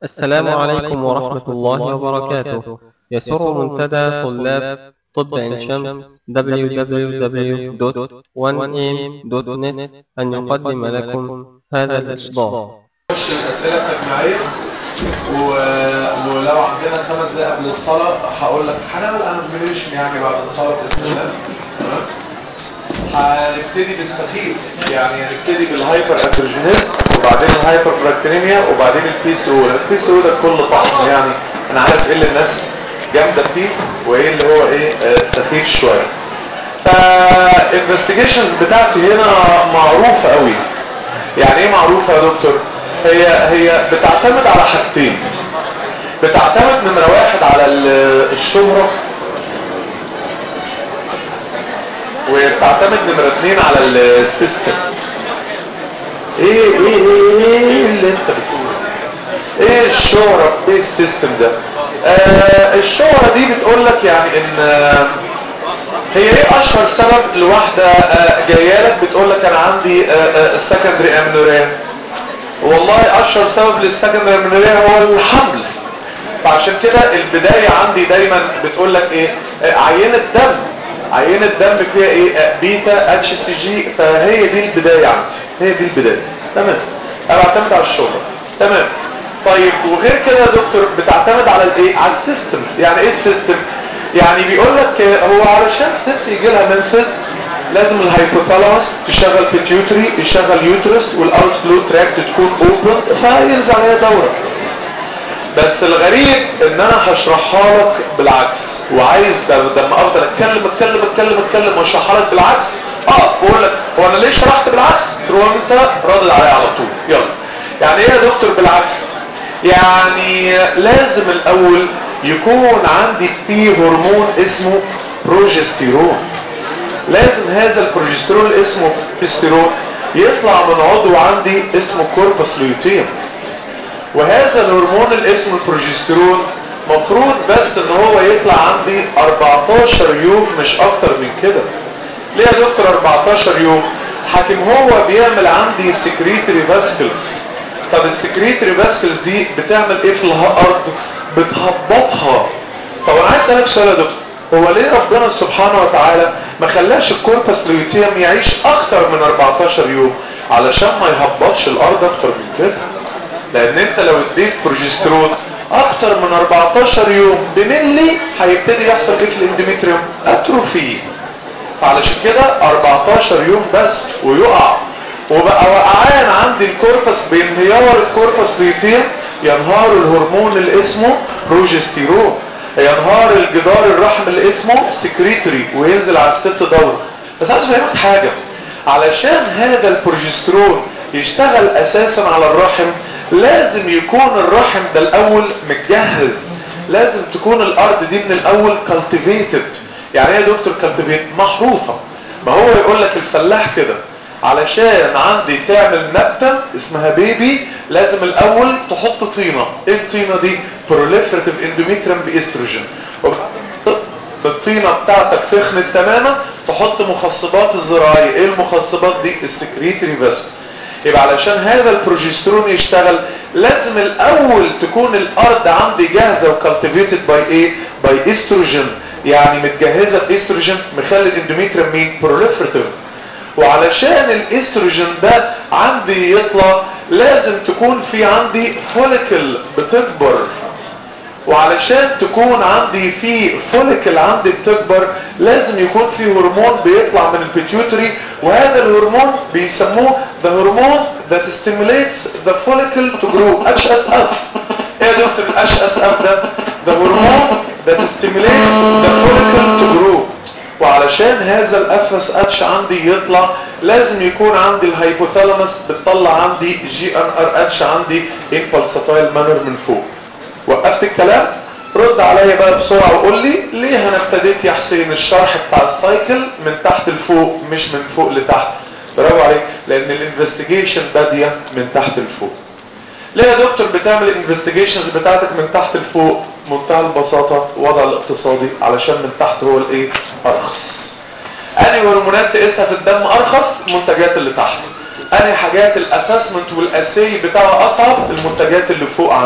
السلام عليكم ورحمة الله وبركاته يسر منتدى طلاب طب عين شمس www.1am.net أن يقدم لكم هذا الإصدار نخش الاسئله التجميعيه و... ولو عندنا خمس دقايق قبل الصلاه هقول لك هنعمل انفيليشن يعني بعد الصلاه باذن الله تمام هنبتدي بالسخيف يعني هنبتدي بالهايبر اتروجينيز وبعدين الهايبر براكتينيميا وبعدين البي سي او البي سي او ده كل طحن يعني انا عارف ايه اللي الناس جامده فيه وايه اللي هو ايه آه، سخيف شويه فالانفستيجيشنز بتاعتي هنا معروفه قوي يعني ايه معروفه يا دكتور هي هي بتعتمد على حاجتين بتعتمد نمره واحد على ال- الشهره وبتعتمد نمره اتنين على السيستم ايه ايه ايه ايه اللي انت بتقوله ايه الشهرة ايه السيستم ده آه الشهرة دي بتقول لك يعني ان آه، هي ايه اشهر سبب لواحدة آه جاية لك بتقول لك انا عندي سكندري امنوريا والله اشهر سبب للسكندري امنوريا هو الحمل فعشان كده البداية عندي دايما بتقول لك ايه آه، عينة دم عينة دم فيها ايه آه، بيتا اتش سي جي فهي دي البداية عندي هي دي البداية تمام انا بعتمد على الشهرة تمام طيب وغير كده يا دكتور بتعتمد على الايه على السيستم يعني ايه السيستم يعني بيقول لك آه، هو علشان ست يجي لها منسس لازم الهايبوثالاموس تشغل بيتيوتري يشغل يوترس والاوت فلو تراكت تكون اوبن فينزل عليها دوره بس الغريب ان انا هشرحها لك بالعكس وعايز ده لما افضل اتكلم اتكلم اتكلم اتكلم واشرحها لك بالعكس اه بقول لك هو انا ليه شرحت بالعكس تروح انت رادد عليا على طول يلا يعني ايه يا دكتور بالعكس يعني لازم الاول يكون عندي فيه هرمون اسمه بروجستيرون لازم هذا البروجسترون اللي اسمه بروجستيرون يطلع من عضو عندي اسمه كوربس ليوتيم وهذا الهرمون اللي اسمه البروجسترون مفروض بس ان هو يطلع عندي 14 يوم مش اكتر من كده ليه يا دكتور 14 يوم حاكم هو بيعمل عندي سكريتري فاسكلز طب السكريتري فاسكلز دي بتعمل ايه في الارض بتهبطها طب انا عايز اسالك سؤال يا دكتور هو ليه ربنا سبحانه وتعالى ما خلاش الكوربس لوتيوم يعيش اكتر من 14 يوم علشان ما يهبطش الارض اكتر من كده لان انت لو اديت بروجسترون اكتر من 14 يوم بملي هيبتدي يحصل ايه في الاندوميتريوم اتروفي فعلشان كده 14 يوم بس ويقع وبقى وقعان عندي الكوربس بانهيار الكوربس ليتيم ينهار الهرمون اللي اسمه بروجستيرون ينهار الجدار الرحم اللي اسمه سكريتري وينزل على الست دورة بس عايز افهمك حاجة علشان هذا البروجسترون يشتغل اساسا على الرحم لازم يكون الرحم ده الاول متجهز لازم تكون الارض دي من الاول cultivated يعني ايه يا دكتور cultivated محروثة ما هو يقول لك الفلاح كده علشان عندي تعمل نبتة اسمها بيبي لازم الاول تحط طينة ايه الطينة دي proliferative endometrium باستروجين الطينة بتاعتك تخنت تماما تحط مخصبات الزراعية ايه المخصبات دي السكريتري فاسكل يبقى علشان هذا البروجسترون يشتغل لازم الاول تكون الارض عندي جاهزة وكالتيفيتد باي ايه باي استروجين يعني متجهزة باستروجين مخلي الاندوميتريوم مين proliferative وعلشان الاستروجين ده عندي يطلع لازم تكون في عندي فوليكل بتكبر وعلشان تكون عندي في فوليكل عندي بتكبر لازم يكون في هرمون بيطلع من البيتيوتري وهذا الهرمون بيسموه the hormone that stimulates the follicle to grow HSF ايه يا دكتور ال HSF ده the hormone that stimulates the follicle to grow وعلشان هذا الاف اس اتش عندي يطلع لازم يكون عندي الهايبوثالاموس بتطلع عندي جي ان ار اتش عندي امبلسفايل مانر من فوق وقفت الكلام رد عليا بقى بسرعة وقول لي ليه انا ابتديت يا حسين الشرح بتاع السايكل من تحت لفوق مش من فوق لتحت برافو عليك لان الانفستيجيشن بادية من تحت لفوق ليه يا دكتور بتعمل الانفستيجيشنز بتاعتك من تحت لفوق منتهى البساطة وضع الاقتصادي علشان من تحت هو الايه ارخص انهي هرمونات تقيسها في الدم ارخص المنتجات اللي تحت انهي حاجات الاسسمنت والاسي بتاعها اصعب المنتجات اللي فوق عندي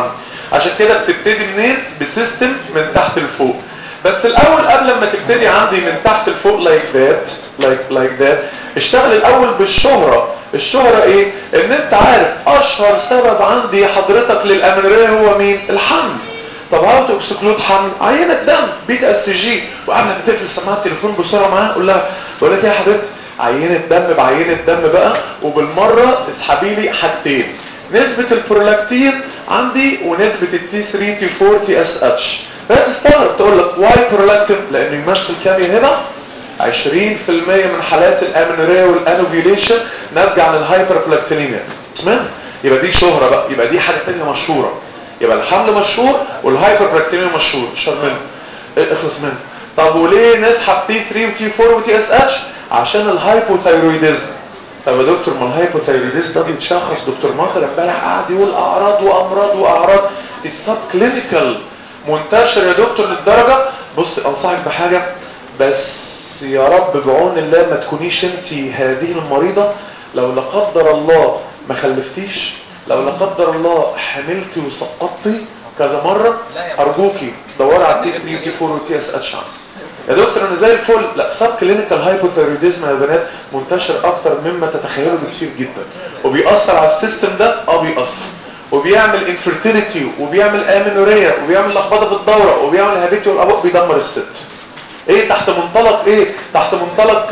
عشان كده بتبتدي منين بسيستم من تحت لفوق بس الاول قبل ما تبتدي عندي من تحت لفوق لايك ذات لايك لايك ذات اشتغل الاول بالشهرة الشهرة ايه ان انت عارف اشهر سبب عندي حضرتك للامنورية هو مين الحمل طب هاو تو اكسكلود حمل عينة دم بيتا اس جي وقبل ما تقفل سماعه التليفون بسرعه معاها قول لها بقول لك ايه يا حبيبتي عينة دم بعينة دم بقى وبالمرة اسحبي لي حاجتين نسبة البرولاكتين عندي ونسبة التي 3 تي 4 تي اس اتش فتستغرب تقول لك واي برولاكتين لانه يمثل كام هنا 20% من حالات الامنوريا والانوفيوليشن نرجع للهايبر بلاكتينيميا اسمها يبقى دي شهرة بقى يبقى دي حاجة تانية مشهورة يبقى الحمل مشهور والهايبر بلاكتينيميا مشهور اشهر منه اخلص منه طب وليه نسحب تي 3 وتي 4 وتي اس اتش عشان الهايبوثايرويدزم طب يا دكتور ما الهايبوثايرويدزم ده بيتشخص دكتور ماطر امبارح قاعد يقول اعراض وامراض واعراض السب كلينيكال منتشر يا دكتور للدرجه بص انصحك بحاجه بس يا رب بعون الله ما تكونيش انت هذه المريضه لو لا قدر الله ما خلفتيش لو لا قدر الله حملتي وسقطتي كذا مره ارجوكي دوري على التي 3 وتي 4 وتي اس اتش يا دكتور انا زي الفل لا سب كلينيكال هايبوثايروديزم يا بنات منتشر اكتر مما تتخيلوا بكثير جدا وبيأثر على السيستم ده اه بيأثر وبيعمل انفيرتيليتي وبيعمل امينوريا وبيعمل لخبطه في الدوره وبيعمل هابيتي والابوق بيدمر الست ايه تحت منطلق ايه تحت منطلق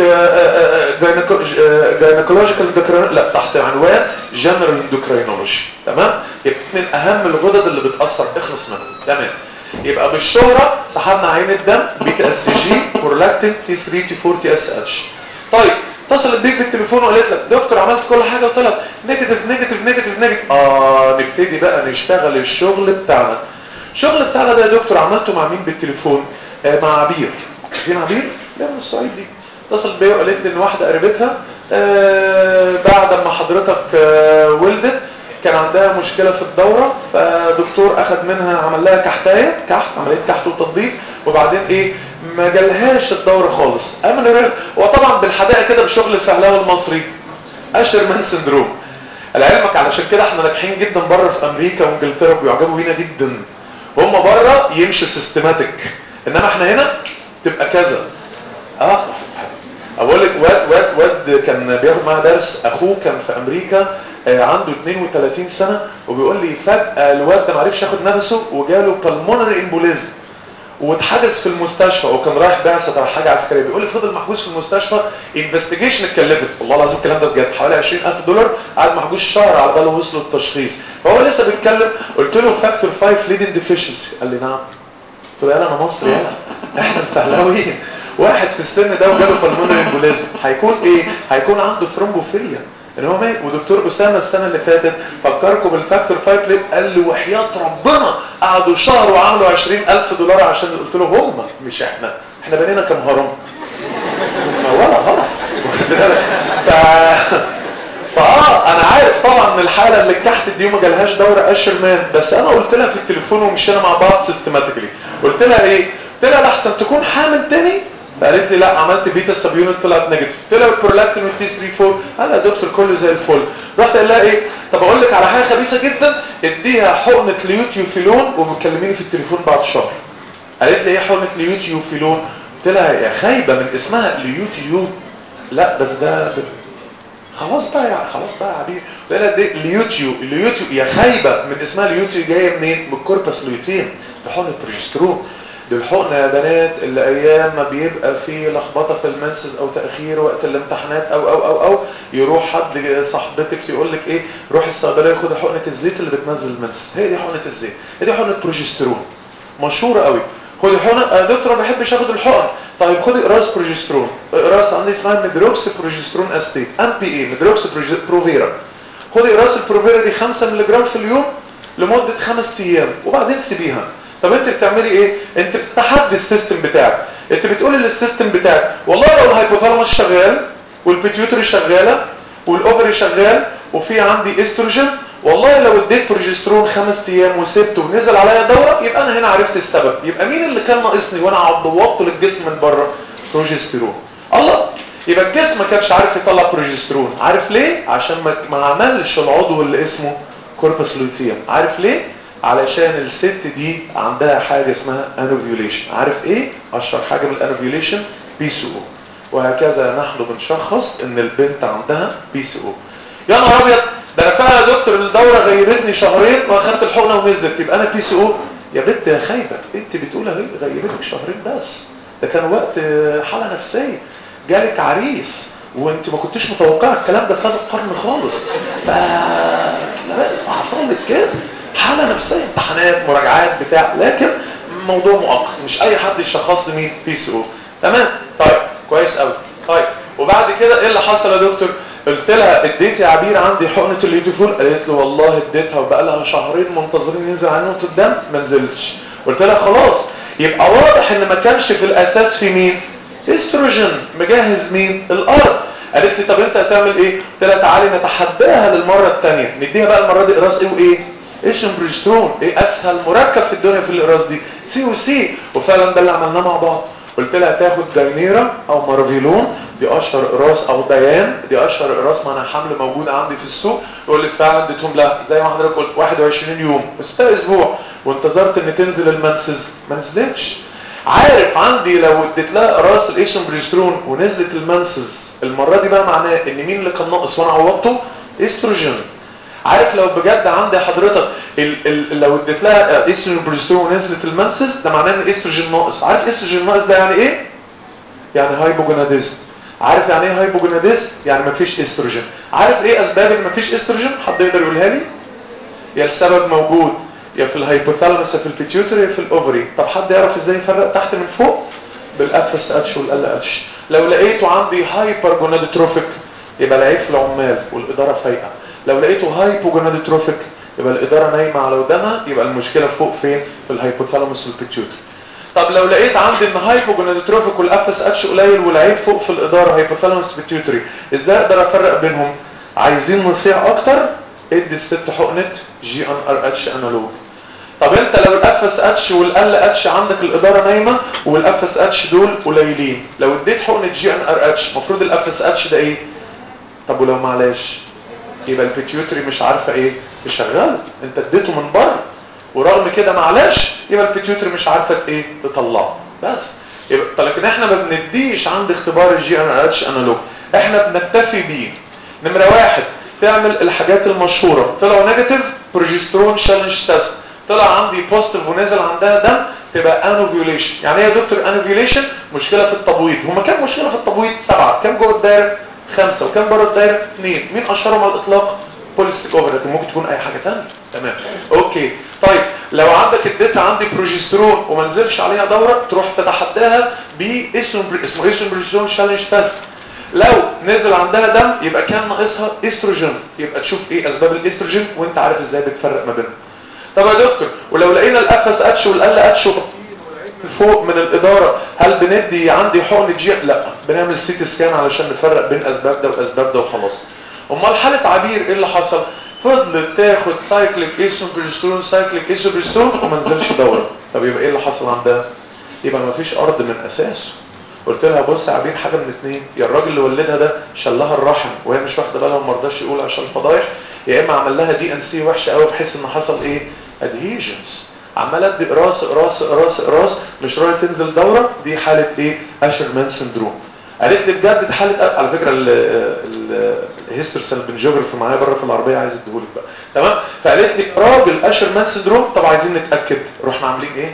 جاينيكولوجيكال لا تحت عنوان جنرال اندوكرينولوجي تمام يبقى من اهم الغدد اللي بتاثر اخلص منها تمام يبقى بالشهرة سحبنا عين الدم بيتا اس جي برولاكتين تي 3 تي 4 تي اس اتش طيب اتصلت بيك بالتليفون وقالت لك دكتور عملت كل حاجه وطلعت نيجاتيف نيجاتيف نيجاتيف نيجاتيف اه نبتدي بقى نشتغل الشغل بتاعنا الشغل بتاعنا ده يا دكتور عملته مع مين بالتليفون آه مع عبير فين عبير لا من الصعيد دي اتصلت بيا وقالت لي ان واحده قريبتها آه بعد ما حضرتك آه ولدت كان عندها مشكلة في الدورة فدكتور اخد منها عمل لها كحتاية كحت عملية كحت وتنظيف وبعدين ايه ما جالهاش الدورة خالص امن وطبعا بالحدائق كده بشغل الفهلاوي المصري اشرمان سندروم لعلمك علشان كده احنا ناجحين جدا بره في امريكا وانجلترا وبيعجبوا بينا جدا هم بره يمشوا سيستماتيك انما احنا هنا تبقى كذا اه اقول لك واد واد واد كان بياخد معاه درس اخوه كان في امريكا عنده 32 سنة وبيقول لي فجأة الواد ده ما عرفش ياخد نفسه وجاله بالمونري امبوليزم واتحجز في المستشفى وكان رايح بعثة على حاجة عسكرية بيقول لي فضل محجوز في المستشفى انفستيجيشن اتكلفت والله العظيم الكلام ده بجد حوالي 20000 دولار قعد محجوز شهر على باله وصلوا التشخيص فهو لسه بيتكلم قلت له فاكتور 5 ليدنج ديفيشنسي قال لي نعم قلت له انا مصري يلا احنا الفهلاويين واحد في السن ده وجاله بالمونري امبوليزم هيكون ايه هيكون عنده ثرومبوفيليا ان هو مات ودكتور اسامه السنه اللي فاتت فكركم بالفاكتور 5 ليه قال لي وحياه ربنا قعدوا شهر وعملوا 20000 دولار عشان قلت له هم مش احنا احنا بنينا كام هرم ولا هرم ف فاه انا عارف طبعا من الحاله اللي تحت دي وما جالهاش دوره اشر مان بس انا قلت لها في التليفون ومشينا مع بعض سيستماتيكلي قلت لها ايه قلت لها احسن تكون حامل تاني قالت لي لا عملت بيتا سب يونت طلعت نيجاتيف طلع البرولاكتين والتي 3 4 قال يا دكتور كله زي الفل رحت قال لها ايه طب اقول لك على حاجه خبيثه جدا اديها حقنه ليوتيوفيلون وبتكلميني في التليفون بعد شهر قالت لي ايه حقنه ليوتيوفيلون قلت لها يا خايبه من اسمها ليوتيوب لا بس ده خلاص بقى يا خلاص بقى يا عبير قلت لها دي اليوتيوب اليوتيوب يا خايبه من اسمها اليوتيوب جايه منين من الكوربس لوتين ده حقنه بروجسترون دي الحقنة يا بنات اللي ايام ما بيبقى في لخبطة في المنسز او تأخير وقت الامتحانات او او او او يروح حد صاحبتك يقول لك ايه روح الصيدليه خد حقنة الزيت اللي بتنزل المنسز هي دي حقنة الزيت هي دي حقنة بروجسترون مشهورة قوي خدي حقنة آه دكتور ما بحبش اخد الحقن طيب خدي اقراص بروجسترون اقراص عندي اسمها ميدروكس بروجسترون استيت ام بي اي ميدروكس بروفيرا خدي اقراص البروفيرا دي 5 ملغ في اليوم لمدة خمس ايام وبعدين سيبيها طب انت بتعملي ايه انت بتحدي السيستم بتاعك انت بتقولي للسيستم بتاعك والله لو الهايبوثالاموس شغال والبيتيوتري شغاله والاوفري شغال وفي عندي استروجين والله لو اديت بروجسترون خمس ايام وسبته ونزل عليا دوره يبقى انا هنا عرفت السبب يبقى مين اللي كان ناقصني وانا عضوضته للجسم من بره بروجسترون الله يبقى الجسم ما كانش عارف يطلع بروجسترون عارف ليه عشان ما, ما عملش العضو اللي اسمه كوربس لوتيوم عارف ليه علشان الست دي عندها حاجة اسمها انوفيوليشن عارف ايه اشهر حاجة من الانوفيوليشن بي سي او وهكذا نحن بنشخص ان البنت عندها بي سي او يا نهار ابيض ده انا فعلا يا دكتور الدوره غيبتني شهرين واخدت الحقنه ونزلت يبقى انا بي سي او يا بنت يا خايبه انت بتقول اهي غيبتك شهرين بس ده كان وقت حاله نفسيه جالك عريس وانت ما كنتش متوقعه الكلام ده في هذا القرن خالص ف لا حصل لك كده حاله نفسيه امتحانات مراجعات بتاع لكن موضوع مؤقت مش اي حد يشخص لي مين بي سي او تمام طيب كويس قوي طيب وبعد كده ايه اللي حصل يا دكتور قلت لها اديتي عبير عندي حقنه اليوتيفول قالت له والله اديتها وبقى لها شهرين منتظرين ينزل على نقطه الدم ما نزلش قلت لها خلاص يبقى واضح ان ما كانش في الاساس في مين استروجين مجهز مين الارض قالت لي طب انت هتعمل ايه قلت لها تعالي نتحداها للمره الثانيه نديها بقى المره دي اقراص ايه وايه ايش امبريستون ايه اسهل مركب في الدنيا في الاقراص دي سي وسي وفعلا ده اللي عملناه مع بعض قلت لها تاخد جاينيرا او مارفيلون دي اشهر اقراص او ديان دي اشهر اقراص معناها حمل موجوده عندي في السوق يقول لك فعلا اديتهم لها زي ما حضرتك قلت 21 يوم بس اسبوع وانتظرت ان تنزل المنسز ما نزلتش عارف عندي لو اديت لها اقراص الايشومبريسترون ونزلت المنسز المره دي بقى معناه ان مين اللي كان ناقص وانا عوضته استروجين عارف لو بجد عندي حضرتك ال ال لو اديت لها ايستروجين ونزلت المنسس ده معناه ان الاستروجين ناقص عارف الاستروجين ناقص ده يعني ايه يعني هايبوجوناديزم عارف يعني ايه هايبوجوناديزم يعني مفيش استروجين عارف ايه اسباب ان مفيش استروجين حد يقدر يقولها لي يا السبب موجود يا في الهايبوثالاموس يا في البيتيوتري يا في الاوفري طب حد يعرف ازاي يفرق تحت من فوق بالاف اس اتش والال اتش لو لقيته عندي هايبر جونادوتروفيك يبقى العيب في العمال والاداره فايقه لو لقيته هايبوجونادوتروفيك يبقى الاداره نايمه على ودانها يبقى المشكله فوق فين في الهايبوثالاموس والبيتيوتري طب لو لقيت عندي ان هايبوجونادوتروفيك والاف اس اتش قليل والعيب فوق في الاداره هايبوثالاموس بيتيوتري ازاي اقدر افرق بينهم عايزين نصيع اكتر ادي الست حقنه جي ان ار اتش انالوج طب انت لو الاف اس اتش والال اتش عندك الاداره نايمه والاف اس اتش دول قليلين لو اديت حقنه جي ان ار اتش المفروض الاف اس اتش ده ايه طب ولو معلش يبقى البيتيوتري مش عارفه ايه تشغله انت اديته من بره ورغم كده معلش يبقى البيتيوتري مش عارفه ايه تطلعه بس يبقى لكن احنا ما بنديش عند اختبار الجي ان اتش انالوج احنا بنكتفي بيه نمره واحد تعمل الحاجات المشهوره طلعوا نيجاتيف بروجسترون شالنج تيست طلع عندي بوزيتيف ونزل عندها دم تبقى انوفيوليشن يعني ايه يا دكتور انوفيوليشن مشكله في التبويض هما كام مشكله في التبويض سبعه كام جوه الدايره خمسه وكام بره الدايره اثنين مين اشهرهم على الاطلاق بوليستيك اوفر لكن ممكن تكون اي حاجه ثانيه تمام اوكي طيب لو عندك اديتها عندي بروجسترون وما نزلش عليها دوره تروح تتحداها باسمه اسمه ايستروجين شالنج تيست لو نزل عندها دم يبقى كان ناقصها استروجين يبقى تشوف ايه اسباب الاستروجين وانت عارف ازاي بتفرق ما بينهم طب يا دكتور ولو لقينا الاف اس اتش والال اتش فوق من الاداره هل بندي عندي حقن جي لا بنعمل سيتي سكان علشان نفرق بين اسباب ده واسباب ده وخلاص امال حاله عبير ايه اللي حصل فضلت تاخد سايكليك ايسوبريستون سايكليك ايسوبريستون وما نزلش دوره طب يبقى ايه اللي حصل عندها يبقى ما فيش ارض من اساسه قلت لها بص يا عبير حاجه من اتنين يا الراجل اللي ولدها ده شلها الرحم وهي مش واخده بالها وما رضاش يقول عشان فضايح يا اما عمل لها دي ان سي وحشه قوي بحيث ان حصل ايه ادهيجنز عمال ادي قراص قراص قراص قراص مش راضيه تنزل دوره دي حاله ايه اشرمان سندروم قالت لي بجد دي حاله على فكره الهيستوري سالبنجوجرافي معايا بره في العربيه عايز اديهولك بقى تمام فقالت لي راجل اشرمان سندروم طب عايزين نتاكد رحنا عاملين ايه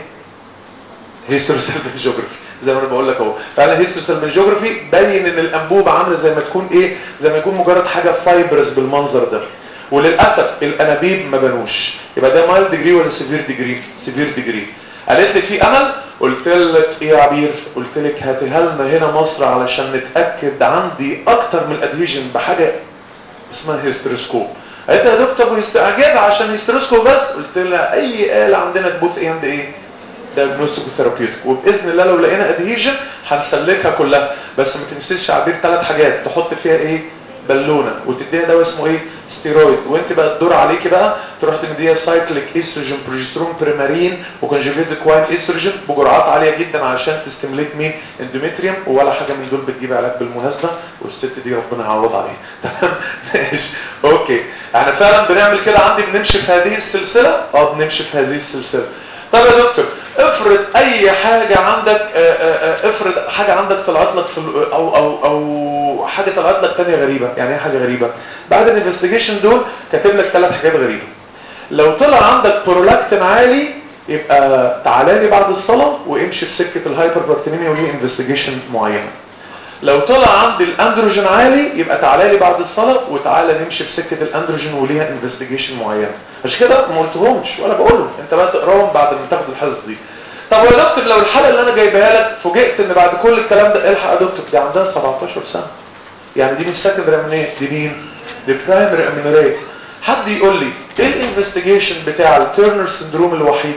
هيستوري سالبنجوجرافي زي ما انا بقول لك اهو فعلا هيستوري سالبنجوجرافي بين ان الانبوبه عامله زي ما تكون ايه زي ما يكون مجرد حاجه فايبرز بالمنظر ده وللاسف الانابيب ما بنوش يبقى ده مايل ديجري ولا سيفير ديجري سيفير ديجري قالت لي في امل قلت لك ايه يا عبير قلت لك هاتيها لنا هنا مصر علشان نتاكد عندي اكتر من الادهيجن بحاجه اسمها هيستروسكوب قالت لي يا دكتور اجيبها عشان هيستروسكوب بس قلت لها اي اله عندنا تبوث ايه عند ايه دايجنوستيك وثيرابيوتيك وباذن الله لو لقينا ادهيجن هنسلكها كلها بس ما تنسيش يا عبير ثلاث حاجات تحط فيها ايه بالونه وتديها دواء اسمه ايه ستيرويد وانت بقى الدور عليكي بقى تروح تديها سايكليك استروجين بروجسترون بريمارين وكونجوجيتد كواين استروجين بجرعات عاليه جدا علشان تستميليت مين اندوميتريوم ولا حاجه من دول بتجيب علاج بالمناسبه والست دي ربنا يعوض عليها تمام ماشي اوكي احنا فعلا بنعمل كده عندي بنمشي في هذه السلسله اه بنمشي في هذه السلسله طب يا دكتور افرض اي حاجه عندك اه اه افرض حاجه عندك طلعت لك في او او او حاجه طلعت لك ثانيه غريبه يعني ايه حاجه غريبه بعد الانفستيجيشن دول كاتب لك ثلاث حاجات غريبه لو طلع عندك برولاكتين عالي يبقى تعالى لي بعد الصلاه وامشي في سكه الهايبر بارتينيميا وليه انفستيجيشن معينه لو طلع عندي الاندروجين عالي يبقى تعالى لي بعد الصلاه وتعالى نمشي في سكه الاندروجين وليها انفستيجيشن معينه مش كده ما قلتهمش ولا بقولهم انت بقى تقراهم بعد ما تاخد الحصص دي طب يا دكتور لو الحاله اللي انا جايبها لك فوجئت ان بعد كل الكلام ده الحق يا دكتور دي عندها 17 سنه يعني دي مش سكندري امينيه دي مين دي برايمري امينوريه حد يقول لي ايه الانفستيجيشن بتاع التيرنر سندروم الوحيد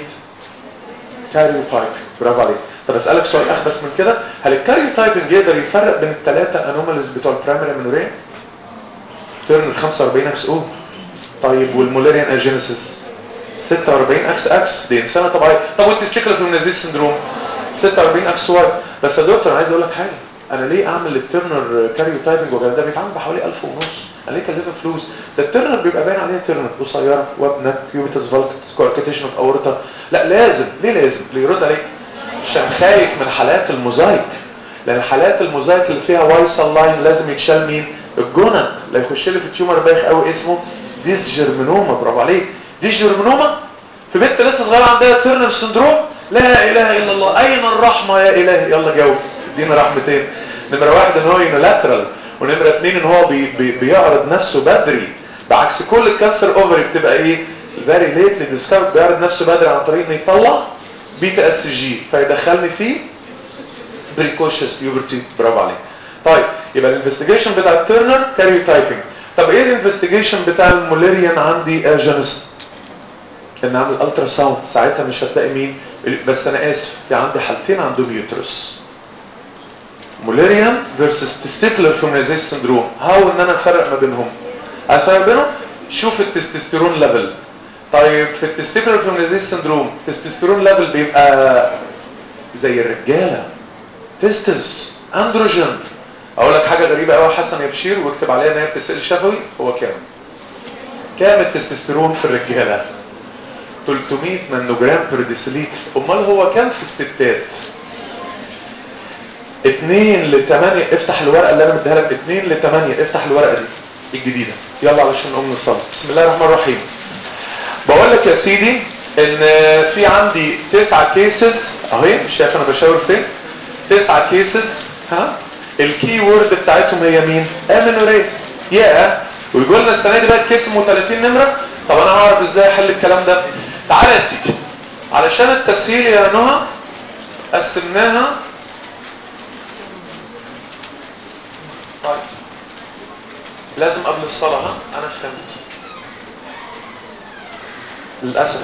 كاريو تايب برافو عليك طب اسالك سؤال اخبث من كده هل الكاريو تايبنج يقدر يفرق بين الثلاثه انوماليز بتوع البرايمري امينوريه تيرنر 45 اكس او طيب والمولاريان اجينيسيس 46 اكس اكس دي انسانه طبيعيه طب والتستيكلر فيمنازيس سندروم 46 اكس واي بس يا دكتور انا عايز اقول لك حاجه انا ليه اعمل الترنر كاريو تايبنج وكده ده بيتعمل بحوالي 1000 ونص انا ليه كلفه فلوس ده الترنر بيبقى باين عليه ترنر قصيره وابنك كيوبيتس فالكتس كواركتيشن اوف اورتا لا لازم ليه لازم ليه يرد عليك عشان خايف من حالات الموزايك لان حالات الموزايك اللي فيها وايسل لاين لازم يتشال مين الجونت لا يخش لي في تيومر بايخ قوي اسمه ديس جيرمينوما برافو عليك ديس جيرمينوما في بنت لسه صغيره عندها تيرنر سندروم لا اله الا الله اين الرحمه يا الهي يلا جاوب ادينا رحمتين نمره واحد ان هو يونيلاترال ونمره اثنين ان هو بي بي بيعرض نفسه بدري بعكس كل الكانسر اوفري بتبقى ايه فيري ليت ديسكفرد بيعرض نفسه بدري عن طريق انه يطلع بيتا اس جي فيدخلني فيه بريكوشس بيوبرتي برافو عليك طيب يبقى الانفستيجيشن بتاع التيرنر كاريو تايبنج طب ايه الانفستيجيشن بتاع الموليريان عندي اجنس ان اعمل الترا ساوند ساعتها مش هتلاقي مين بس انا اسف في عندي حالتين عندهم يوترس موليريان فيرسس تستيكولار فيمنايزيشن سندروم هاو ان انا افرق ما بينهم افرق بينهم شوف التستوستيرون ليفل طيب في التستيكولار فيمنايزيشن سندروم التستوستيرون ليفل بيبقى زي الرجاله تستس اندروجين اقول لك حاجه غريبه قوي حسن يا بشير واكتب عليها ان هي بتسال شفوي هو كام كام التستوستيرون في الرجاله 300 نانوجرام بير ديسيليتر امال هو كام في الستات 2 ل 8 افتح الورقه اللي انا مديها لك 2 ل 8 افتح الورقه دي الجديده يلا علشان نقوم نصلي بسم الله الرحمن الرحيم بقول لك يا سيدي ان في عندي تسعة كيسز اهي مش شايف انا بشاور فين تسعة كيسز ها الكي وورد بتاعتهم هي مين امينوريه يا ويقول لنا السنه دي بقى الكيس ام 30 نمره طب انا هعرف ازاي احل الكلام ده تعالى يا سيدي علشان التسهيل يا نهى قسمناها طيب لازم قبل الصلاة ها انا فهمت للأسف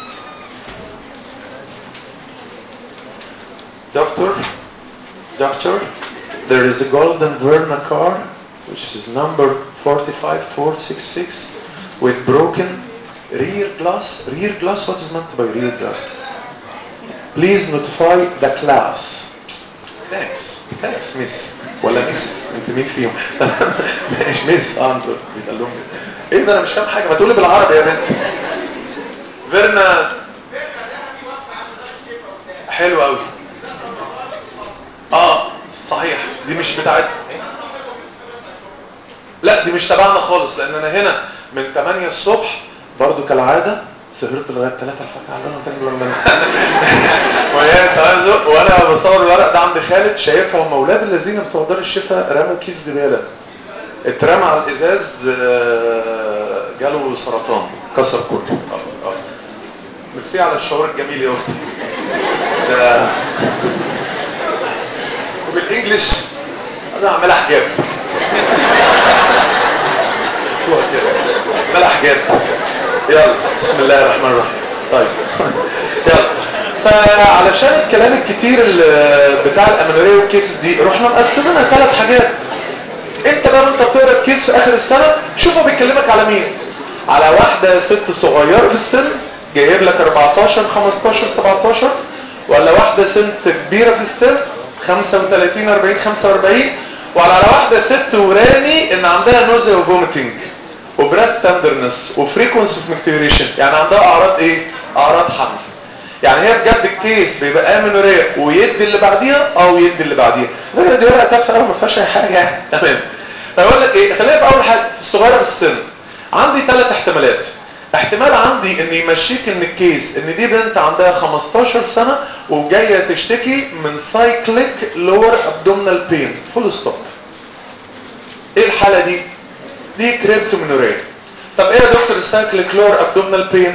Doctor, doctor, there is a golden Verna car which is number 45466 with broken rear glass. Rear glass, what is meant by rear glass? Please notify the class. Thanks. Thanks, miss. ولا ميسس انت مين فيهم مش ميس اه انتوا بيتقال لهم ايه ده انا مش فاهم حاجه ما تقولي بالعربي يا بنت فيرنا حلو قوي اه صحيح دي مش بتاعت لا دي مش تبعنا خالص لان انا هنا من 8 الصبح برضو كالعاده سهرت لغايه 3 الفجر على تاني وهي تهزق وانا بصور الورق ده عند خالد شايفها هم اولاد الذين بتوع دار الشفاء رموا كيس زباله اترمى على الازاز جاله سرطان كسر كله ميرسي على الشعور الجميل يا اختي ده وبالانجلش انا عاملها حجاب عاملها حجاب يلا بسم الله الرحمن الرحيم طيب يلا فعلشان الكلام الكتير بتاع الامنوريه والكيسز دي رحنا مقسمينها ثلاث حاجات انت بقى وانت بتقرا الكيس في اخر السنه شوف هو بيكلمك على مين على واحده ست صغيره في السن جايب لك 14 15 17 ولا واحده ست كبيره في السن 35 40 45 ولا على واحده ست وراني ان عندها نوزيا وفوميتنج وبراست تندرنس وفريكونسي اوف مكتوريشن يعني عندها اعراض ايه اعراض حمل يعني هي بجد الكيس بيبقى امنوريه ويدي اللي بعديها او يدي اللي بعديها ده دي ورقه تافهه قوي ما فيهاش اي حاجه يعني تمام فيقول لك ايه خلينا في اول حاجه الصغيره في السن عندي ثلاث احتمالات احتمال عندي ان يمشيك ان الكيس ان دي بنت عندها 15 سنه وجايه تشتكي من سايكليك لور ابدومينال بين فول ستوب ايه الحاله دي دي كريبتومينوريا طب ايه يا دكتور السايكليك لور ابدومينال بين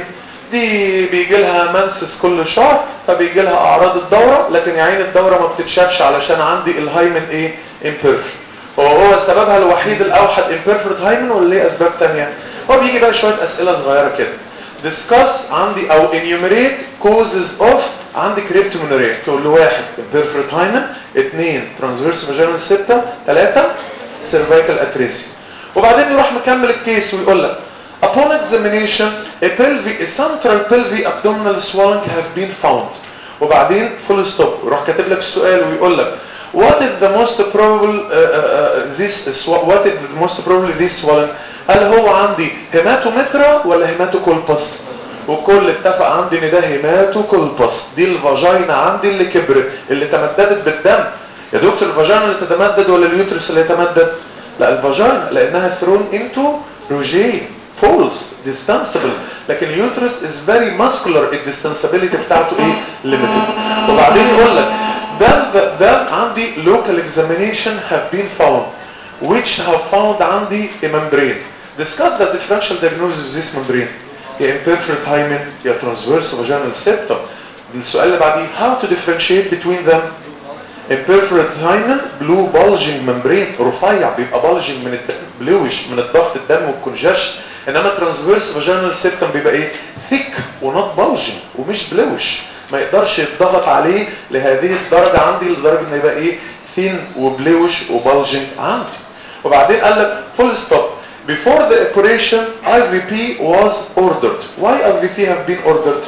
دي بيجي لها منسس كل شهر فبيجي لها اعراض الدوره لكن يا عين الدوره ما بتتشافش علشان عندي الهايمن ايه امبيرفكت هو هو سببها الوحيد الاوحد امبيرفكت هايمن ولا ليه اسباب ثانيه هو بيجي بقى شويه اسئله صغيره كده discuss عندي او enumerate causes of عندي كريبتومينوريا تقول له واحد امبيرفكت هايمن اثنين ترانسفيرس فاجينال سيبتا ثلاثه سيرفايكال اتريسي وبعدين يروح مكمل الكيس ويقول لك Upon examination, a pelvic, a central pelvic abdominal swelling have been found. وبعدين full stop ويروح كاتب لك السؤال ويقول لك What is the most probable uh, uh, this what is the most probable this swelling? هل هو عندي هيماتومترا ولا هيماتوكولبس؟ وكل اتفق عندي ان ده هيماتوكولبس دي الفاجينا عندي اللي كبرت اللي تمددت بالدم يا دكتور الفاجينا اللي تتمدد ولا اليوترس اللي يتمدد؟ لا الفاجينا لانها thrown into روجيه فولس ديستانسبل لكن اليوترس از فيري ماسكولار الديستانسابيلتي بتاعته ايه ليميتد وبعدين يقول لك then then عندي local examination have been found which have found عندي a membrane discuss the differential diagnosis of this membrane يا imperfect hymen يا transverse vaginal septum السؤال اللي بعديه how to differentiate between them imperforate hymen blue bulging membrane رفيع بيبقى bulging من الدم بلوش من الضغط الدم والكونجشن انما ترانسفيرس فاجينال سيبتم بيبقى ايه ثيك ونوت بلجنج ومش بلوش ما يقدرش يتضغط عليه لهذه الدرجه عندي لدرجه انه يبقى ايه ثين وبلوش وبلجنج عندي وبعدين قال لك فول ستوب before the operation IVP was ordered why IVP have been ordered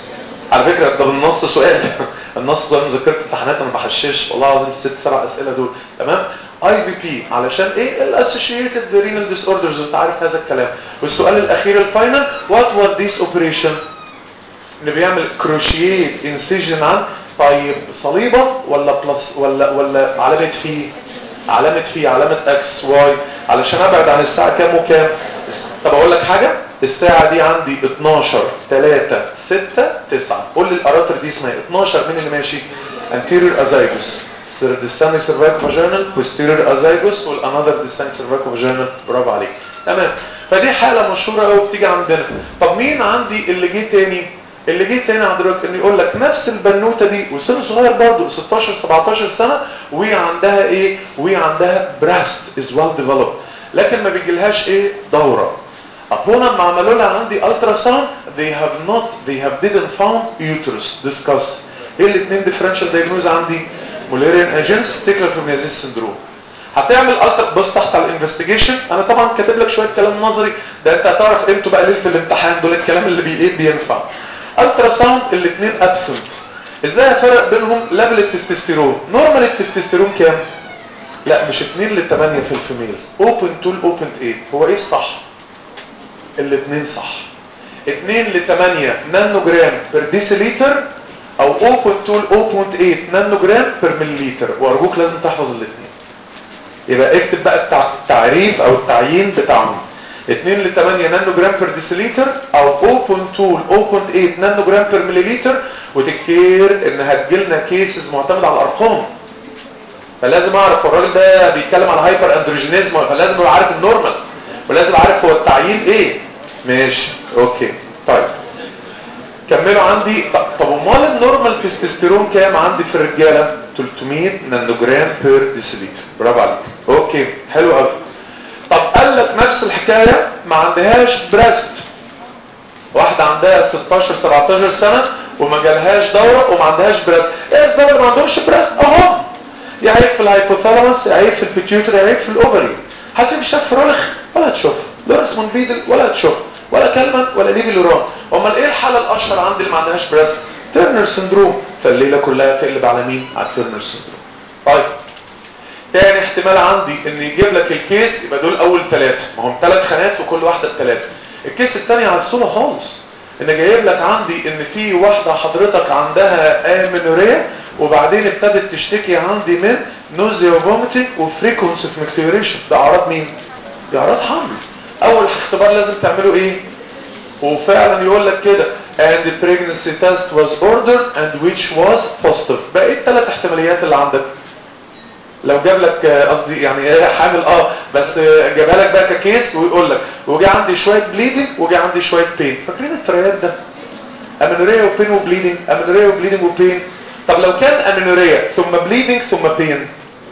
على فكره ده بالنص سؤال النص ده مذكره امتحانات انا ما بحشش والله العظيم ست سبع اسئله دول تمام اي في بي علشان ايه الاسوشيتد رينال ديس اوردرز انت عارف هذا الكلام والسؤال الاخير الفاينل وات وات ذيس اوبريشن اللي بيعمل كروشيت انسيجن عن طيب صليبه ولا بلس ولا ولا علامه في علامه في علامه اكس واي علشان ابعد عن الساعه كام وكام طب اقول لك حاجه الساعه دي عندي 12 3 6 9 قول لي الاراتر دي اسمها 12 مين اللي ماشي anterior azygos descending cervicovaginal posterior azygos والانذر descending cervicovaginal برافو عليك تمام فدي حاله مشهوره قوي بتيجي عندنا طب مين عندي اللي جه تاني اللي جه تاني عند الراجل انه يقول لك نفس البنوته دي وسن صغير برضه 16 17 سنه وعندها ايه وعندها براست از ويل ديفلوب لكن ما بيجيلهاش ايه دوره upon ما عملوا لها عندي الترا ساوند they have not they have didn't found uterus discuss ايه الاثنين ديفرنشال دايجنوز عندي موليريان اجنس ستيكلر فيبريازيس سندروم هتعمل التر بص تحت على الانفستيجيشن انا طبعا كاتب لك شويه كلام نظري ده انت هتعرف امتى بقى ليله الامتحان دول الكلام اللي بي ايه بينفع الترا ساوند الاثنين ابسنت ازاي افرق بينهم ليفل التستوستيرون نورمال التستوستيرون كام لا مش 2 ل 8 في الفيميل اوبن تو اوبن 8 هو ايه الصح الاثنين صح 2 ل 8 نانو جرام بير ديسيليتر او 0.2 0.8 نانو جرام بير مليليتر وارجوك لازم تحفظ الاثنين يبقى اكتب بقى التعريف او التعيين بتاعهم 2 ل 8 نانو جرام بير ديسيليتر او 0.2 0.8 نانو جرام بير مليليتر وتكير ان هتجيلنا كيسز معتمد على الارقام فلازم اعرف الراجل ده بيتكلم على هايبر اندروجينيزم فلازم ابقى عارف النورمال ولازم عارف هو التعيين ايه ماشي اوكي طيب كملوا عندي طب امال النورمال تستوستيرون كام عندي في الرجاله 300 نانو جرام بير ديسيليتر برافو عليك اوكي حلو قوي طب قال لك نفس الحكايه ما عندهاش بريست واحده عندها 16 17 سنه وما جالهاش دوره وما عندهاش بريست ايه الاسباب اللي ما عندهمش بريست اهو يا عيب في الهايبوثالاموس يا عيب في البيتيوتري يا عيب في الاوفري هتيجي شاف فرولخ ولا هتشوف لورس مونفيدل ولا هتشوف ولا كلمة ولا ليفي لوران امال ايه الحالة الاشهر عندي اللي ما عندهاش بريست تيرنر سندروم فالليلة كلها تقلب على مين على التيرنر سندروم طيب تاني احتمال عندي ان يجيب لك الكيس يبقى دول اول ثلاثة ما هم ثلاث خانات وكل واحدة بثلاثة الكيس الثاني على الصورة خالص ان جايب لك عندي ان في واحدة حضرتك عندها امينوريا وبعدين ابتدت تشتكي عندي من نوزيا وفوميتنج وفريكونسي في مكتوريشن ده اعراض مين؟ دي اعراض حمل اول اختبار لازم تعمله ايه؟ وفعلا يقول لك كده and the pregnancy test was ordered and which was positive بقى ايه الثلاث احتماليات اللي عندك لو جاب لك قصدي يعني ايه حامل اه بس جابها لك بقى ككيس ويقول لك وجا عندي شويه بليدنج وجا عندي شويه بين فاكرين التريات ده امينوريا وبين وبليدنج امينوريا وبليدنج وبين طب لو كان امينوريا ثم بليدنج ثم بين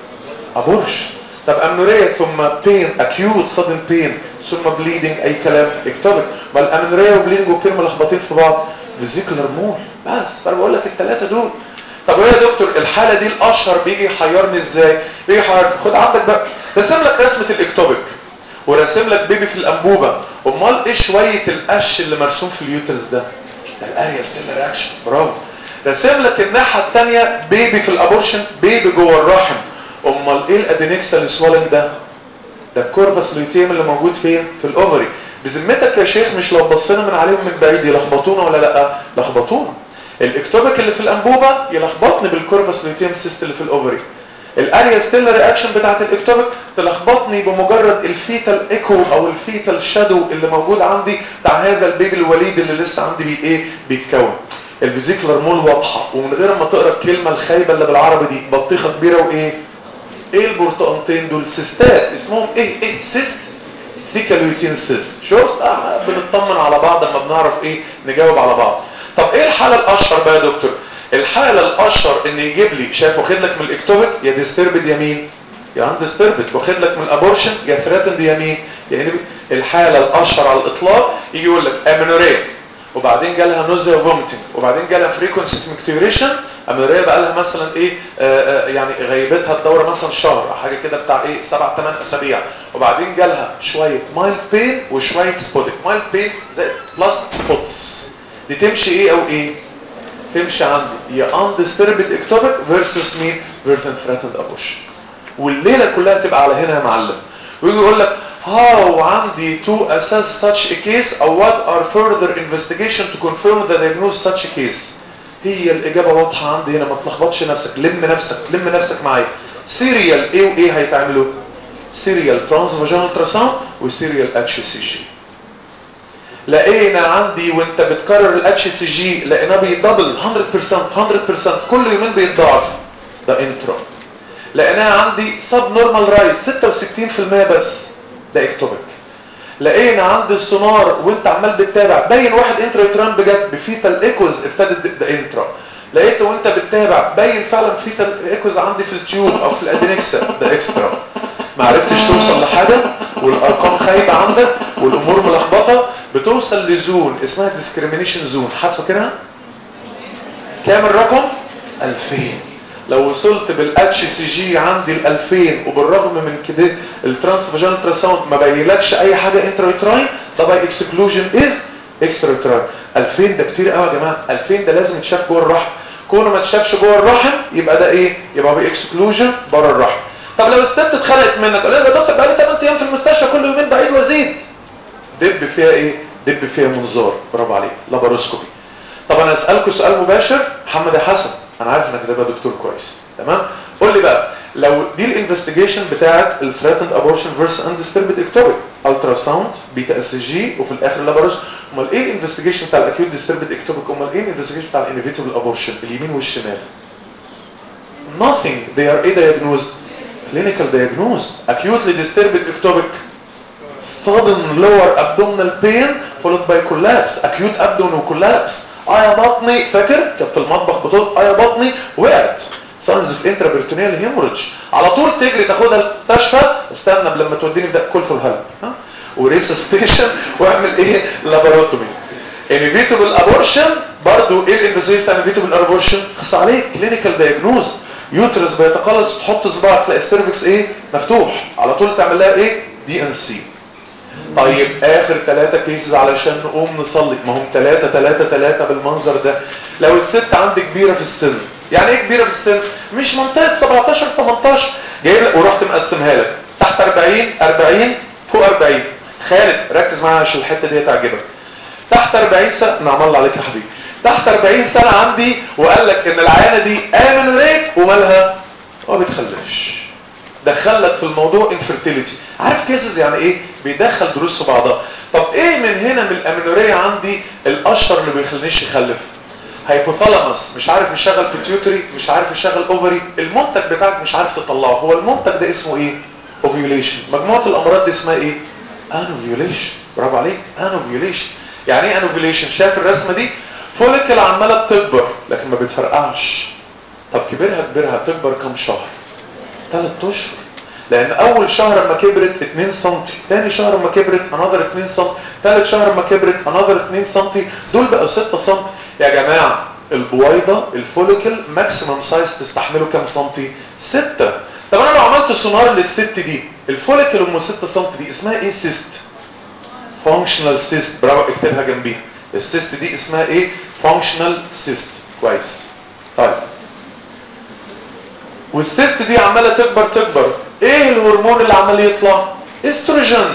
ابورش طب امينوريا ثم بين اكيوت سادن بين ثم بليدنج اي كلام اكتبك ما الامينوريا وبليدنج وبين ملخبطين في بعض فيزيكولار مول بس فانا بقول لك الثلاثه دول طب ايه يا دكتور الحاله دي الاشهر بيجي يحيرني ازاي بيجي يحيرني خد عندك بقى رسم لك رسمه الاكتوبيك ورسم لك بيبي في الانبوبه امال ايه شويه القش اللي مرسوم في اليوترس ده ده الاريا ستيل رياكشن برافو رسم لك الناحيه الثانيه بيبي في الابورشن بيبي جوه الرحم امال ايه الادينكسال سوالن ده ده الكوربس لوتيم اللي موجود فين في الاوفري بذمتك يا شيخ مش لو بصينا من عليهم من بعيد يلخبطونا ولا لا لخبطونا الاكتوبيك اللي في الانبوبه يلخبطني بالكوربس لوتيم سيست اللي في الاوفري الاريا ستيل رياكشن بتاعت الاكتوبيك تلخبطني بمجرد الفيتال ايكو او الفيتال شادو اللي موجود عندي بتاع هذا البيبي الوليد اللي لسه عندي بي ايه بيتكون الفيزيكولار مول واضحه ومن غير ما تقرا الكلمه الخايبه اللي بالعربي دي بطيخه كبيره وايه ايه البرتقانتين دول سيستات اسمهم ايه ايه سيست فيكالويتين سيست شفت آه بنطمن على بعض لما بنعرف ايه نجاوب على بعض طب ايه الحاله الاشهر بقى يا دكتور الحاله الاشهر ان يجيب لي شايف واخد لك من الاكتوبيك يا ديستربد يمين يا عند ديستربد واخد لك من الابورشن يا ثريتند يمين يعني الحاله الاشهر على الاطلاق يجي يقول لك امينوريا وبعدين جالها نوزيا وفوميتنج وبعدين جالها فريكونسي مكتوريشن امينوريا بقى لها مثلا ايه آآ آآ يعني غيبتها الدوره مثلا شهر حاجه كده بتاع ايه سبع ثمان اسابيع وبعدين جالها شويه مايلد بين وشويه سبوتك مايلد بين زي بلس سبوتس دي تمشي ايه او ايه تمشي عندي يا undisturbed ectopic versus مين versus threatened abortion والليله كلها تبقى على هنا يا معلم ويجي يقول لك how عندي to assess such a case or what are further investigation to confirm the diagnose such a case هي الاجابه واضحه عندي هنا ما تلخبطش نفسك لم نفسك لم نفسك معايا سيريال ايه وايه هيتعملوا سيريال ترانس فاجينال التراساوند وسيريال اتش سي جي لقينا عندي وانت بتكرر الاتش سي جي لقيناه بيدبل 100% 100% كل يومين بيتضاعف ده انترا لقيناها عندي سب نورمال رايز 66% بس ده اكتوبيك لقينا عند السونار وانت عمال بتتابع باين واحد انترا يتران بجد بفيتال ايكوز ابتدت ده انترا لقيت وانت بتتابع باين فعلا فيتال ايكوز عندي في التيوب او في الادينكسا ده اكسترا ما عرفتش توصل لحاجه والارقام خايبه عندك والامور ملخبطه بتوصل لزون اسمها ديسكريميشن زون حد فاكرها كام الرقم 2000 لو وصلت بالاتش سي جي عندي ال 2000 وبالرغم من كده الترانس فاجينال تراساوند ما بينلكش اي حاجه انترايتراين ده باي اكسكلوجن از اكسترا يوتراين 2000 ده كتير قوي يا جماعه 2000 ده لازم يتشاف جوه الرحم كونه ما اتشافش جوه الرحم يبقى ده ايه يبقى باي اكسكلوجن بره الرحم طب لو الست اتخلقت منك قال لها يا دكتور بقى لي 8 ايام في المستشفى كل يومين بعيد وازيد دب فيها ايه دب فيها منظار برافو عليك لاباروسكوبي طب انا اسالكم سؤال مباشر محمد يا حسن انا عارف انك هتبقى دكتور كويس تمام قول لي بقى لو دي الانفستيجيشن بتاعت الثريتند ابورشن فيرس اندستربد اكتوبيك الترا ساوند بيتا اس جي وفي الاخر لاباروس امال ايه الانفستيجيشن بتاع الاكيوت ديستربد اكتوبيك امال ايه الانفستيجيشن بتاع الانيفيتبل ابورشن اليمين والشمال nothing they are ايه diagnosed clinical diagnosed acutely disturbed ectopic sudden lower abdominal pain followed by collapse acute abdominal collapse اه يا بطني فاكر كانت في المطبخ بتقول اه يا بطني وقعت سانز في انترابرتونيال هيموريدج على طول تجري تاخدها المستشفى استنى لما توديني في كل فور هيلب ها وريسستيشن واعمل ايه لاباروتومي انيفيتبل ابورشن برضو ايه الانفستيجيشن بتاع انيفيتبل ابورشن خص عليك كلينيكال دايجنوز يوترس بيتقلص تحط صباعك تلاقي السيرفكس ايه مفتوح على طول تعمل لها ايه دي ان سي طيب اخر ثلاثة كيسز علشان نقوم نصلي ما هم ثلاثة ثلاثة ثلاثة بالمنظر ده لو الست عندي كبيرة في السن يعني ايه كبيرة في السن مش منطقة 17 18 جايب لك ورحت مقسمها لك تحت 40 40 فوق 40 خالد ركز معايا عشان الحته دي هتعجبك تحت 40 سنه نعم الله عليك يا حبيبي تحت 40 سنه عندي وقال لك ان العيانه دي امنوريك ومالها ما بتخلفش دخل لك في الموضوع انفيرتيليتي عارف كيسز يعني ايه بيدخل دروس في بعضها طب ايه من هنا من الامينوريه عندي الاشهر اللي بيخلينيش يخلف هايبوثالاموس مش عارف يشغل بيتيوتري مش عارف يشغل اوفري المنتج بتاعك مش عارف تطلعه هو المنتج ده اسمه ايه اوفيوليشن مجموعه الامراض دي اسمها ايه انوفيوليشن برافو عليك انوفيوليشن يعني ايه انوفيوليشن شايف الرسمه دي فوليكل عماله بتكبر لكن ما بتفرقعش طب كبرها كبرها بتكبر كام شهر ثلاث اشهر لان اول شهر اما كبرت 2 سم ثاني شهر اما كبرت انذر 2 سم ثالث شهر اما كبرت انذر 2 سم دول بقوا 6 سم يا جماعه البويضه الفوليكل ماكسيمم سايز تستحمله كام سنتي 6 طب انا لو عملت سونار للست دي الفوليكل ام 6 سم دي اسمها ايه سيست فانكشنال سيست برافو اكتبها جنبيها السيست دي اسمها ايه فانكشنال سيست كويس طيب والسيست دي عماله تكبر تكبر ايه الهرمون اللي عمال يطلع استروجين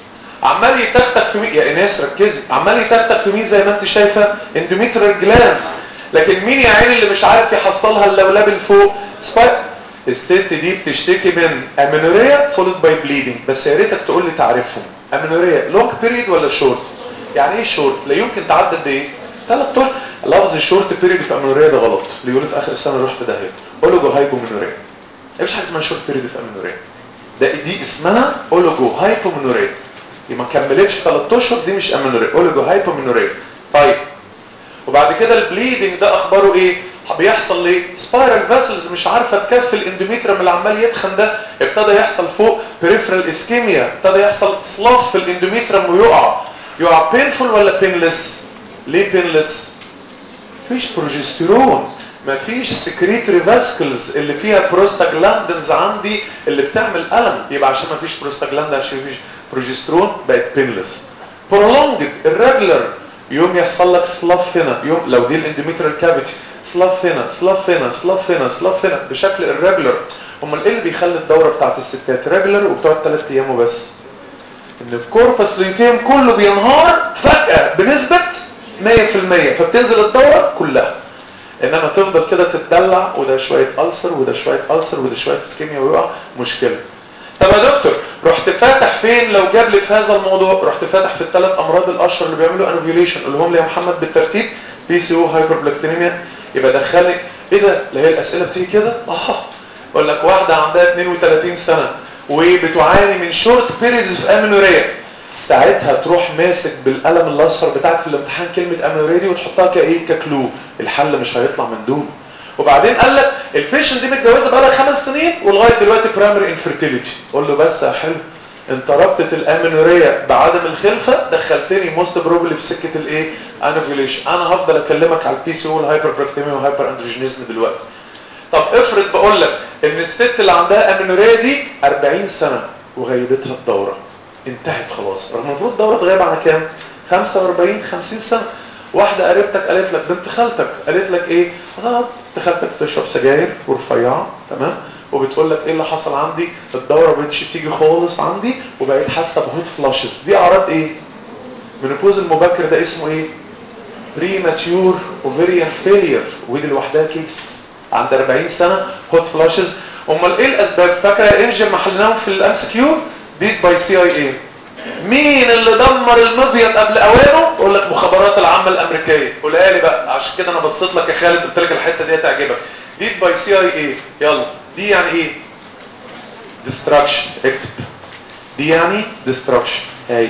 عمال يتختك في مين يا ايناس ركزي عمال يتختك في مين زي ما انت شايفه اندوميتريال جلانز لكن مين يا عيني اللي مش عارف يحصلها اللولب اللي فوق سبايك الست دي بتشتكي من امينوريا فولد باي بليدنج بس يا ريتك تقول لي تعرفهم امينوريا لونج بيريد ولا شورت يعني ايه شورت لا يمكن تعدي قد ايه ثلاث اشهر لفظ شورت بيريد في امينوريا ده غلط اللي يقول في اخر السنه روح في داهيه اولوجو هايبومينوريا مفيش حاجه اسمها شورت بيريد في امينوريا ده دي اسمها اولوجو هايبومينوريا دي ما كملتش ثلاث اشهر دي مش امينوريا اولوجو هايبومينوريا طيب وبعد كده البليدنج ده اخباره ايه بيحصل ليه سبايرال فاسلز مش عارفه تكفي الاندوميتريوم اللي عمال يتخن ده ابتدى يحصل فوق بريفرال اسكيميا ابتدى يحصل سلاف في الاندوميتريوم ويقع يقع بينفول ولا بينلس ليه بينلس مفيش بروجستيرون مفيش سكريتري فاسكلز اللي فيها بروستاجلاندنز عندي اللي بتعمل الم يبقى عشان مفيش بروستاجلاند عشان مفيش بروجسترون بقت بينلس برولونجد الريجولر يوم يحصل لك سلاف هنا يوم لو دي الاندوميتريال كافيتي سلاف هنا سلاف هنا سلاف هنا سلاف هنا بشكل الريجولر امال ايه اللي بيخلي الدوره بتاعت الستات ريجولر وبتقعد 3 ايام وبس ان الكوربس ليوتيم كله بينهار فجاه بنسبه 100% فبتنزل الدوره كلها انما تفضل كده تتدلع وده شويه ألسر وده شويه ألسر وده شويه اسكيميا ويقع مشكله طب يا دكتور رحت فاتح فين لو جاب لي في هذا الموضوع رحت فاتح في الثلاث امراض الاشهر اللي بيعملوا انوفيوليشن اللي هم لي يا محمد بالترتيب بي سي او هايبربلاكتينيميا يبقى دخلني ايه ده اللي هي الاسئله بتيجي كده اه اقول لك واحده عندها 32 سنه وبتعاني من شورت بيريدز في امينوريا ساعتها تروح ماسك بالقلم الاصفر بتاعك في الامتحان كلمه امينوريا دي وتحطها كايه ككلو الحل مش هيطلع من دول وبعدين قال لك البيشنت دي متجوزه بقى لها خمس سنين ولغايه دلوقتي برايمري انفيرتيليتي قول له بس يا حلو انت ربطت الامينوريا بعدم الخلفه دخلتني موست بروبلي في سكه الايه انوفيليشن انا هفضل اكلمك على البي سي او الهايبر براكتيميا والهايبر اندروجينيزم دلوقتي طب افرض بقول لك ان الست اللي عندها امينوريا دي 40 سنه وغيبتها الدوره انتهت خلاص رغم المفروض الدوره تغيب على كام 45 50 سنه واحده قريبتك قالت لك بنت خالتك قالت لك ايه اه بنت خالتك بتشرب سجاير ورفيعه تمام وبتقول لك ايه اللي حصل عندي الدوره ما بقتش تيجي خالص عندي وبقيت حاسه بهوت فلاشز دي اعراض ايه المينوبوز المبكر ده اسمه ايه بريماتيور اوفيريان فيلير ودي لوحدها كيس عند 40 سنه هوت فلاشز امال ايه الاسباب فاكره انجل ما حلناهم في الامس كيو بيت باي سي اي اي مين اللي دمر المبيض قبل اوانه يقول لك مخابرات العامه الامريكيه قولها لي بقى عشان كده انا بصيت لك يا خالد قلت لك الحته دي هتعجبك ديد باي سي اي اي يلا دي يعني ايه ديستراكشن اكتب دي يعني ديستراكشن هاي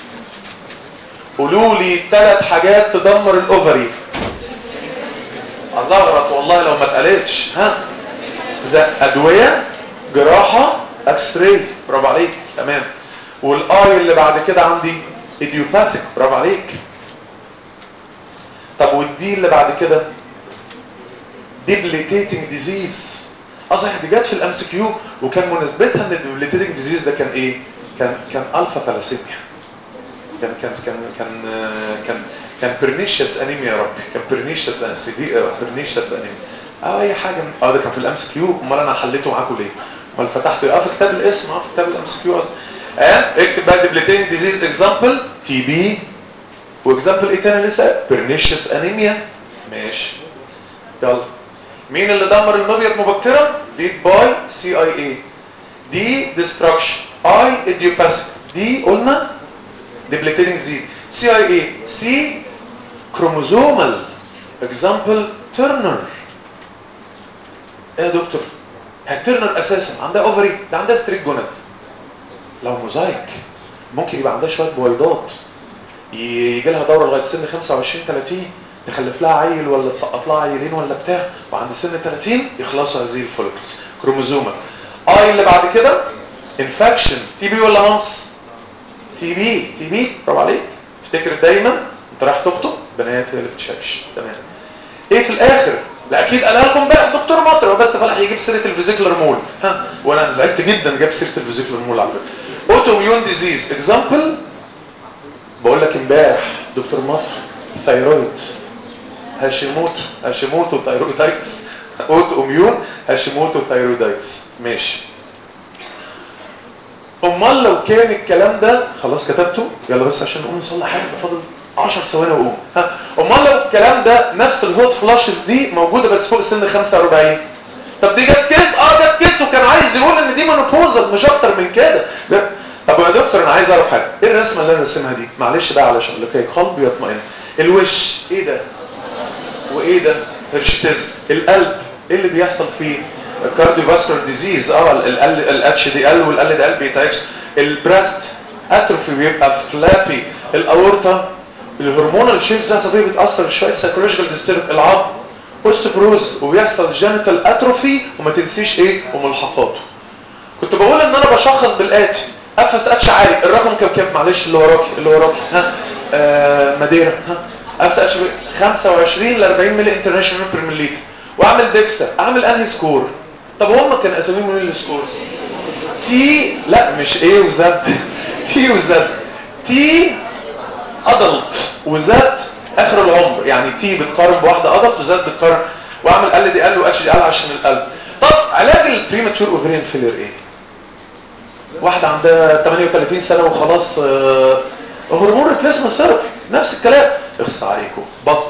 قولوا لي ثلاث حاجات تدمر الاوفري ازغرط والله لو ما اتقالتش ها زي ادويه جراحه اكس راي برافو عليك تمام والاي اللي بعد كده عندي ايديوباثيك برافو عليك طب والدي اللي بعد كده ديبليتيتنج ديزيز اه صحيح دي جت في الام سي كيو وكان مناسبتها ان الديبليتيتنج ديزيز ده كان ايه كان كان الفا ثالاسيميا كان كان كان كان كان كان برنيشيوس انيميا يا رب كان برنيشيوس برنيشيوس انيميا اه اي حاجه اه ده كان في الام سي كيو امال انا حليته معاكم ليه امال فتحته اه في كتاب الاسم اه في كتاب الام اس كيو اكتب بقى ديبليتينج ديزيز اكزامبل تي بي واكزامبل ايه تاني لسه بيرنيشيوس انيميا ماشي يلا مين اللي دمر المبيض مبكرا ديد باي سي اي اي دي ديستركشن اي ايديوباثيك دي قلنا ديبليتينج زيد سي اي اي سي كروموزومال اكزامبل ترنر ايه يا دكتور ترنر اساسا عندها اوفري ده عندها ستريك جونات لو موزايك ممكن يبقى عندها شويه بويضات يجي لها دوره لغايه سن 25 30 تخلف لها عيل ولا تسقط لها عيلين ولا بتاع وعند سن 30 يخلصوا هذه الفوليكلز كروموزومال اي اللي بعد كده انفكشن تي بي ولا مامس تي بي تي بي برافو عليك افتكر دايما انت رايح تخطب بنات هي اللي بتشاش تمام ايه في الاخر لا اكيد قالها لكم امبارح دكتور مطر بس فلاح يجيب سيره الفيزيكلر مول ها وانا زعلت جدا جاب سيره الفيزيكلر مول على فكره اوتو اميون ديزيز اكزامبل بقول لك امبارح دكتور مطر ثايرويد هاشيموتو هاشيموتو ثايرويدايتس اوتو اميون هاشيموتو ثايرويدايتس ماشي امال لو كان الكلام ده خلاص كتبته يلا بس عشان نقوم نصلي حاجه فاضل 10 ثواني واقوم ها امال لو الكلام ده نفس الهوت فلاشز دي موجوده بس فوق سن 45 طب دي جت كيس اه جت كيس وكان عايز يقول ان دي منوبوزال مش اكتر من كده لا طب يا دكتور انا عايز اعرف حاجه ايه الرسمه اللي انا راسمها دي معلش بقى علشان لكي قلبي يطمئن الوش ايه ده وايه ده هرشتز القلب ايه اللي بيحصل فيه الكارديوفاسكولار ديزيز اه الاتش دي ال والال دي ال بيتاكس البريست اتروفي بيبقى فلابي الاورطه الهرمونال تشينج ده طبيعي بتاثر شويه سايكولوجيكال ديسترب العظم اوستوبروز وبيحصل جينيتال اتروفي وما تنسيش ايه وملحقاته كنت بقول ان انا بشخص بالاتي افس اتش عالي الرقم كام كام معلش اللي وراكي اللي وراكي ها آه ماديرا ها افس اتش 25 ل 40 ملي انترناشونال بير مليلتر واعمل ديكسا اعمل انهي سكور طب هم كان اساميهم ايه السكورز تي لا مش ايه وزد تي وزد تي ادلت وزد اخر العمر يعني تي بتقارن بواحده ادلت وزد بتقارن واعمل ال دي ال واتش دي ال عشان القلب طب علاج البريماتور اوفرين فيلر ايه واحده عندها 38 سنه وخلاص آه هرمون ريبليسمنت ثيرابي نفس الكلام اخص عليكم بط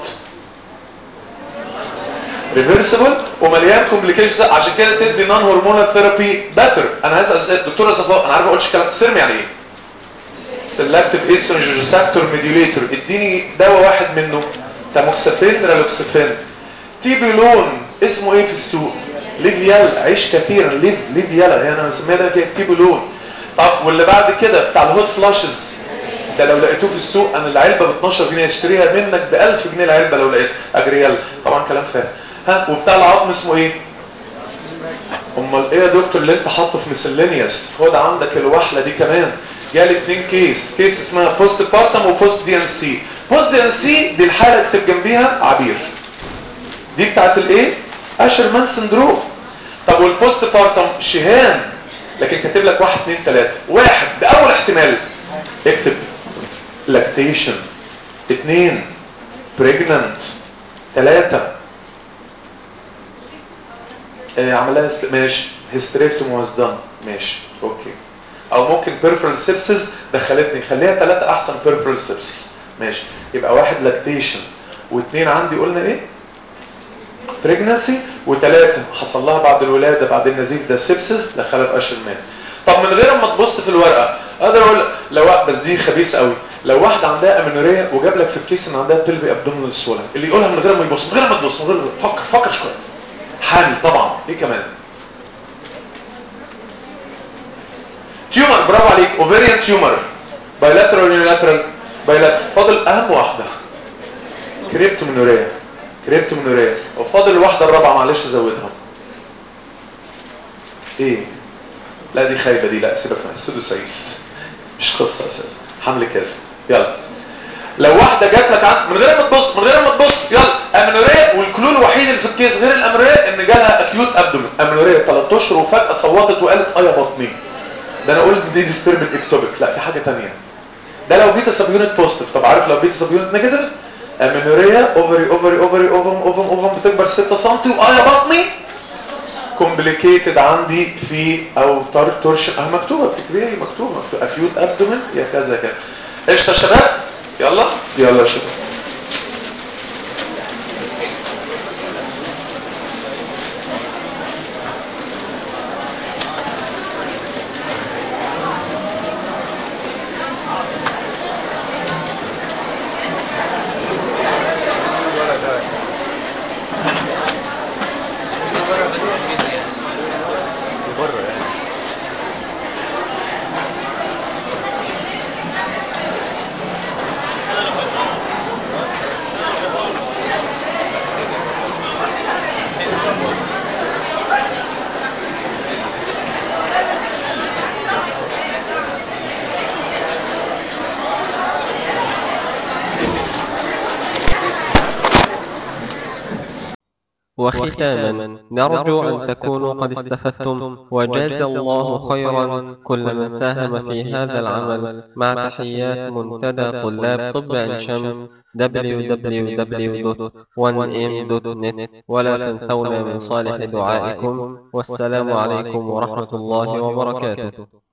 ريفرسبل ومليان كومبليكيشنز عشان كده تدي نون هرمونال ثيرابي باتر انا هسال الدكتوره صفاء انا عارف ما اقولش كلام سيرم يعني ايه سيلكتيف ايستروجين ريسبتور ميديوليتور اديني دواء واحد منه تاموكسافين رالوكسافين تيبيلون اسمه ايه في السوق ليفيال عيش كثيرا ليف ليفيالا هي انا مسميها ده كده تيبيلون طب واللي بعد كده بتاع الهوت فلاشز ده لو لقيتوه في السوق انا العلبه ب 12 جنيه اشتريها منك ب 1000 جنيه العلبه لو لقيت اجريال طبعا كلام فاهم ها وبتاع العظم اسمه ايه امال ايه يا دكتور اللي انت حاطه في مسلينيوس خد عندك الوحله دي كمان جالي اتنين كيس كيس اسمها بوست بارتم وبوست دي ان سي بوست دي ان سي دي الحاله اكتب جنبيها عبير دي بتاعت الايه اشرمان سندروم طب والبوست بارتم شهان لكن كاتب لك واحد اتنين تلاته واحد ده اول احتمال اكتب لاكتيشن اتنين بريجننت تلاتة اه عملها است... ماشي هيستريكتوم واز دان ماشي اوكي او ممكن بيرفرال سيبسز دخلتني خليها ثلاثة احسن بيرفرال سيبسز ماشي يبقى واحد لاكتيشن واثنين عندي قلنا ايه بريجنسي وثلاثة حصل لها بعد الولادة بعد النزيف ده سيبسز دخلها في اشر مان طب من غير ما تبص في الورقة اقدر اقول لو بس دي خبيث قوي لو واحدة عندها امينوريا وجاب لك في الكيس ان عندها بيلفي ابدومينال سولا اللي يقولها من غير ما يبص من غير ما تبص من غير ما تفكر فكر شوية حامل طبعا ايه كمان تيومر برافو عليك اوفيريان تيومر بايلاترال يونيلاترال بايلاترال فاضل اهم واحده كريبتومينوريا كريبتومينوريا وفاضل الواحده الرابعه معلش ازودها ايه لا دي خايبه دي لا سيبك منها السدوسايس مش قصه اساسا حمل كذا يلا لو واحده جات لك عن... من غير ما تبص من غير ما تبص يلا امينوريا والكلو الوحيد اللي في الكيس غير الامينوريا ان جالها اكيوت ابدومين امينوريا 3 اشهر وفجاه صوتت وقالت اه يا بطني ده انا قلت دي ديستربت اكتوبيك لا في حاجه ثانيه ده لو بيتا سب يونت بوزيتيف طب عارف لو بيتا سب يونت نيجاتيف امينوريا اوفري اوفري اوفري اوفم اوفم اوفم بتكبر 6 سم واه يا بطني كومبليكيتد عندي في او طار تورشن اه مكتوبه بتكتبيها لي مكتوبه مكتوبه اكيوت ابدومن يا كذا كذا قشطه يا شباب يلا يلا يا شباب وختاما نرجو أن تكونوا قد استفدتم وجاز الله خيرا كل من ساهم في هذا العمل مع تحيات منتدى طلاب طب عين شمس www.1m.net ولا تنسونا من صالح دعائكم والسلام عليكم ورحمة الله وبركاته